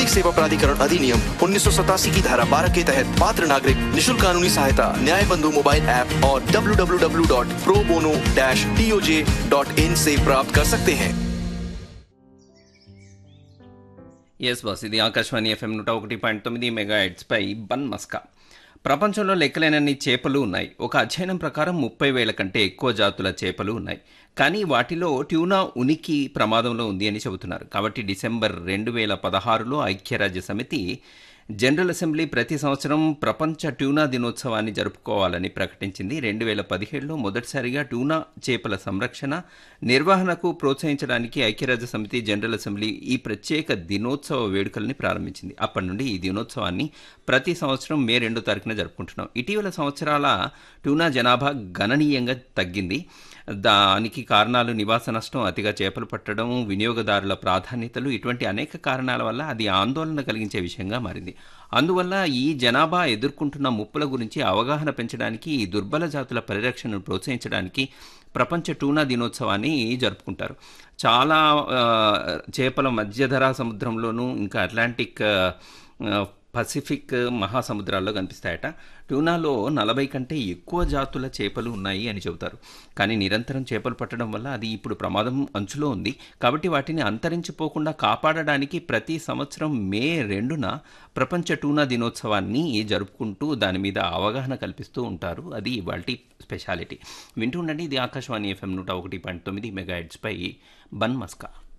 सेवा प्राधिकरण अधिनियम उन्नीस की धारा 12 के तहत पात्र नागरिक निशुल्क कानूनी सहायता न्याय बंधु मोबाइल ऐप और www.probono-toj.in से प्राप्त कर सकते हैं ఎస్ బాస్ ఇది ఆకాశవాణి ఎఫ్ఎం నూట ఒకటి పాయింట్ తొమ్మిది మెగా పై బన్ మస్కా ప్రపంచంలో లెక్కలేనన్ని చేపలు ఉన్నాయి ఒక అధ్యయనం ప్రకారం ముప్పై వేల కంటే ఎక్కువ జాతుల చేపలు ఉన్నాయి కానీ వాటిలో ట్యూనా ఉనికి ప్రమాదంలో ఉంది అని చెబుతున్నారు కాబట్టి డిసెంబర్ రెండు వేల పదహారులో ఐక్యరాజ్య సమితి జనరల్ అసెంబ్లీ ప్రతి సంవత్సరం ప్రపంచ ట్యూనా దినోత్సవాన్ని జరుపుకోవాలని ప్రకటించింది రెండు వేల పదిహేడులో మొదటిసారిగా ట్యూనా చేపల సంరక్షణ నిర్వహణకు ప్రోత్సహించడానికి ఐక్యరాజ్య సమితి జనరల్ అసెంబ్లీ ఈ ప్రత్యేక దినోత్సవ వేడుకల్ని ప్రారంభించింది అప్పటి నుండి ఈ దినోత్సవాన్ని ప్రతి సంవత్సరం మే రెండో తారీఖున జరుపుకుంటున్నాం ఇటీవల సంవత్సరాల ట్యూనా జనాభా గణనీయంగా తగ్గింది దానికి కారణాలు నివాస నష్టం అతిగా చేపలు పట్టడం వినియోగదారుల ప్రాధాన్యతలు ఇటువంటి అనేక కారణాల వల్ల అది ఆందోళన కలిగించే విషయంగా మారింది అందువల్ల ఈ జనాభా ఎదుర్కొంటున్న ముప్పుల గురించి అవగాహన పెంచడానికి ఈ దుర్బల జాతుల పరిరక్షణను ప్రోత్సహించడానికి ప్రపంచ టూనా దినోత్సవాన్ని జరుపుకుంటారు చాలా ఆ, చేపల మధ్యధరా సముద్రంలోనూ ఇంకా అట్లాంటిక్ ఆ, పసిఫిక్ మహాసముద్రాల్లో కనిపిస్తాయట ట్యూనాలో నలభై కంటే ఎక్కువ జాతుల చేపలు ఉన్నాయి అని చెబుతారు కానీ నిరంతరం చేపలు పట్టడం వల్ల అది ఇప్పుడు ప్రమాదం అంచులో ఉంది కాబట్టి వాటిని అంతరించిపోకుండా కాపాడడానికి ప్రతి సంవత్సరం మే రెండున ప్రపంచ టూనా దినోత్సవాన్ని జరుపుకుంటూ దాని మీద అవగాహన కల్పిస్తూ ఉంటారు అది ఇవాళ స్పెషాలిటీ వింటూ ఉండండి ఇది ఆకాశవాణి ఎఫ్ఎం నూట ఒకటి పాయింట్ తొమ్మిది మెగా పై బన్ మస్కా